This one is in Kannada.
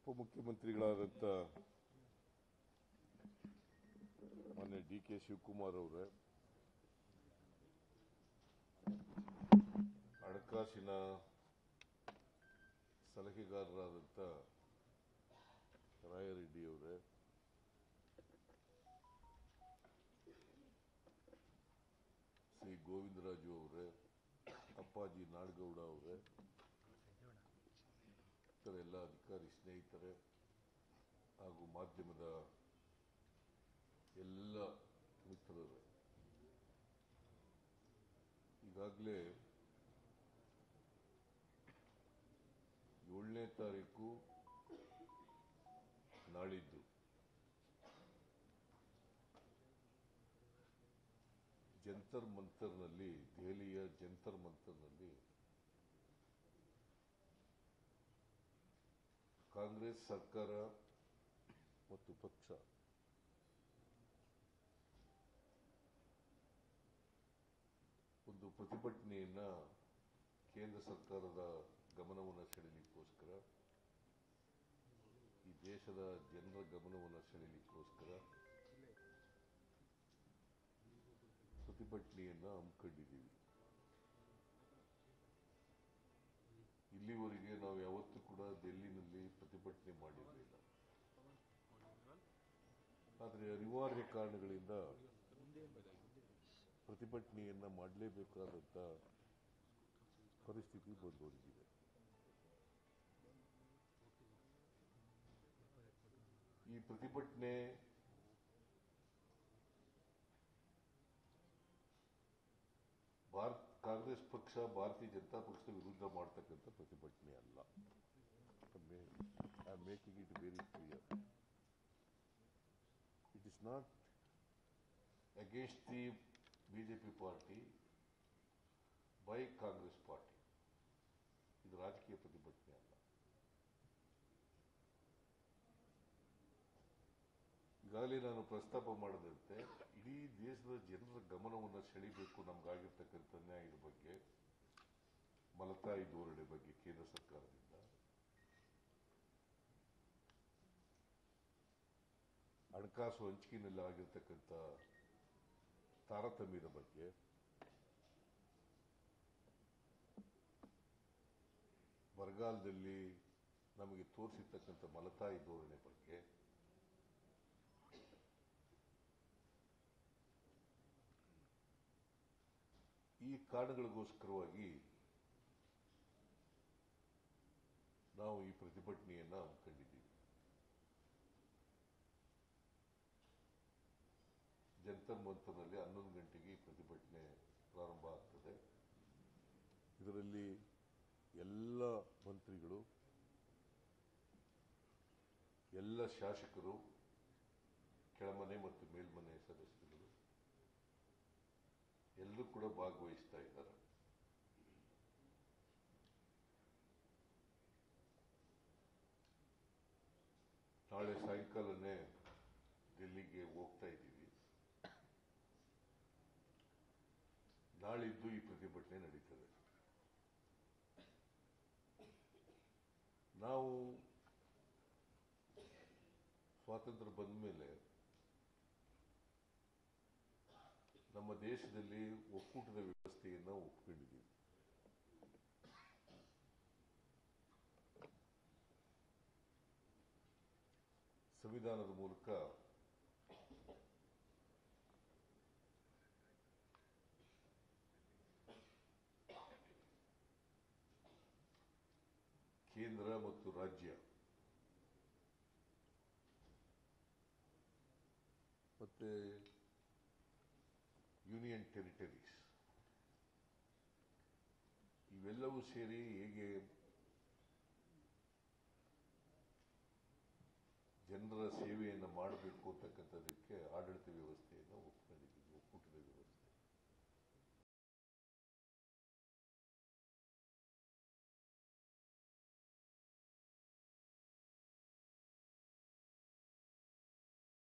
ಉಪಮುಖ್ಯಮಂತ್ರಿಗಳಾದಂಥ ಮಾನ್ಯ ಡಿ ಕೆ ಶಿವಕುಮಾರ್ ಅವರೇ ಹಣಕಾಸಿನ ಸಲಹೆಗಾರರಾದಂಥ ರಾಯರೆಡ್ಡಿ ಅವರೇ ಶ್ರೀ ಗೋವಿಂದರಾಜು ಅವರೇ ಅಪ್ಪಾಜಿ ನಾಡಗೌಡ ಅವರೇ ಇತರ ಎಲ್ಲ ಅಧಿಕಾರಿ ಸ್ನೇಹಿತರೆ ಹಾಗೂ ಮಾಧ್ಯಮದ ಎಲ್ಲ ಮಿತ್ರರೇ ಈಗಾಗಲೇ ಏಳನೇ ತಾರೀಕು ನಾಳಿದ್ದು ಜಂತರ್ ಮಂತರ್ನಲ್ಲಿ ದೆಹಲಿಯ ಜಂತರ್ ಮಂತರ್ನಲ್ಲಿ ಕಾಂಗ್ರೆಸ್ ಸರ್ಕಾರ ಮತ್ತು ಪಕ್ಷ ಒಂದು ಪ್ರತಿಭಟನೆಯನ್ನ ಕೇಂದ್ರ ಸರ್ಕಾರದ ಗಮನವನ್ನು ಸೆಳೆಯಲಿಕ್ಕೋಸ್ಕರ ಈ ದೇಶದ ಜನರ ಗಮನವನ್ನು ಸೆಳೆಯಲಿಕ್ಕೋಸ್ಕರ ಪ್ರತಿಭಟನೆಯನ್ನ ಹಮ್ಮಿಕೊಂಡಿದ್ದೀವಿ ಇಲ್ಲಿವರೆಗೆ ನಾವು ಯಾವತ್ತೂ ಕೂಡ ಡೆಲ್ಲಿನಲ್ಲಿ ಪ್ರತಿಭಟನೆ ಮಾಡಿರಲಿಲ್ಲ ಆದರೆ ಅನಿವಾರ್ಯ ಕಾರಣಗಳಿಂದ ಪ್ರತಿಭಟನೆಯನ್ನ ಮಾಡಲೇಬೇಕಾದಂತ ಪರಿಸ್ಥಿತಿ ಬಂದೊದಗಿದೆ ಈ ಪ್ರತಿಭಟನೆ ಭಾರತ್ ಕಾಂಗ್ರೆಸ್ ಪಕ್ಷ ಭಾರತೀಯ ಜನತಾ ಪಕ್ಷದ ವಿರುದ್ಧ ಮಾಡ್ತಕ್ಕಂಥ ಪ್ರತಿಭಟನೆ ಅಲ್ಲ I making it very clear it is not against the BJP party by Congress party ಇದು ರಾಜಕೀಯ ಪ್ರತಿಭಟನೆ ಅಲ್ಲ ಈಗಾಗಲೇ ನಾನು ಪ್ರಸ್ತಾಪ ಮಾಡದಂತೆ ಇಡೀ ದೇಶದ ಜನರ ಗಮನವನ್ನು ಸೆಳೀಬೇಕು ನಮಗಾಗಿರ್ತಕ್ಕಂಥ ನ್ಯಾಯದ ಬಗ್ಗೆ ಮಲತಾಯಿ ಧೋರಣೆ ಬಗ್ಗೆ ಕೇಂದ್ರ ಸರ್ಕಾರದಿಂದ ಹಣಕಾಸು ಹಂಚಿಕೆಯಲ್ಲಿ ಆಗಿರ್ತಕ್ಕಂಥ ತಾರತಮ್ಯದ ಬಗ್ಗೆ ಬರಗಾಲದಲ್ಲಿ ನಮಗೆ ತೋರಿಸಿರ್ತಕ್ಕಂಥ ಮಲತಾಯಿ ಧೋರಣೆ ಬಗ್ಗೆ ಈ ಕಾರಣಗಳಿಗೋಸ್ಕರವಾಗಿ ನಾವು ಈ ಪ್ರತಿಭಟನೆಯನ್ನ ಹಮ್ಮಿಕೊಂಡಿದ್ದೀವಿ ಜಂತರ್ ಮಂತರ್ನಲ್ಲಿ ಹನ್ನೊಂದು ಗಂಟೆಗೆ ಈ ಪ್ರತಿಭಟನೆ ಪ್ರಾರಂಭ ಆಗ್ತದೆ ಇದರಲ್ಲಿ ಎಲ್ಲ ಮಂತ್ರಿಗಳು ಎಲ್ಲ ಶಾಸಕರು ಕೆಳಮನೆ ಮತ್ತು ಮೇಲ್ಮನೆ ಸದಸ್ಯರು ಎಲ್ಲರೂ ಕೂಡ ಭಾಗವಹಿಸ್ತಾ ಇದ್ದಾರೆ ನಾಳೆ ಸಾಯಂಕಾಲನೇ ಡೆಲ್ಲಿಗೆ ಹೋಗ್ತಾ ಇದ್ದೀವಿ ನಾಳಿದ್ದು ಈ ಪ್ರತಿಭಟನೆ ನಡೀತದೆ ನಾವು ಸ್ವಾತಂತ್ರ್ಯ ಬಂದ ಮೇಲೆ ನಮ್ಮ ದೇಶದಲ್ಲಿ ಒಕ್ಕೂಟದ ವ್ಯವಸ್ಥೆಯನ್ನು ಒಪ್ಕೊಂಡಿದ್ದೀವಿ ಸಂವಿಧಾನದ ಮೂಲಕ ಕೇಂದ್ರ ಮತ್ತು ರಾಜ್ಯ ಮತ್ತೆ ಯೂನಿಯನ್ ಟೆರಿಟರೀಸ್ ಇವೆಲ್ಲವೂ ಸೇರಿ ಹೇಗೆ ಜನರ ಸೇವೆಯನ್ನು ಮಾಡಬೇಕು ಅಂತಕ್ಕಂಥದ್ದಕ್ಕೆ ಆಡಳಿತ ವ್ಯವಸ್ಥೆ